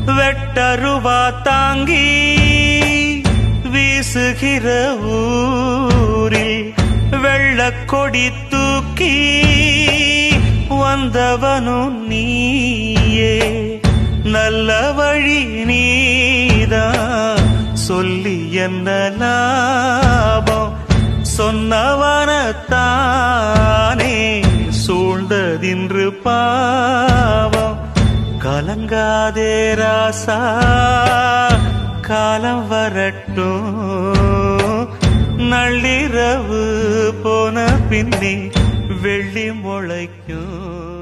வெட்டருவா தாங்கி வீசுகிற ஊரில் வெள்ளக்கொடி தூக்கி வந்தவனும் நீயே நல்ல வழி நீதான் சொல்லி என்ன லாபம் சொன்னவனத்தானே சூழ்ந்ததின்று பாவம் கலங்காதே ராசா காலம் வரட்டும் நள்ளிரவு போன பின்னே வெள்ளி முளைக்கும்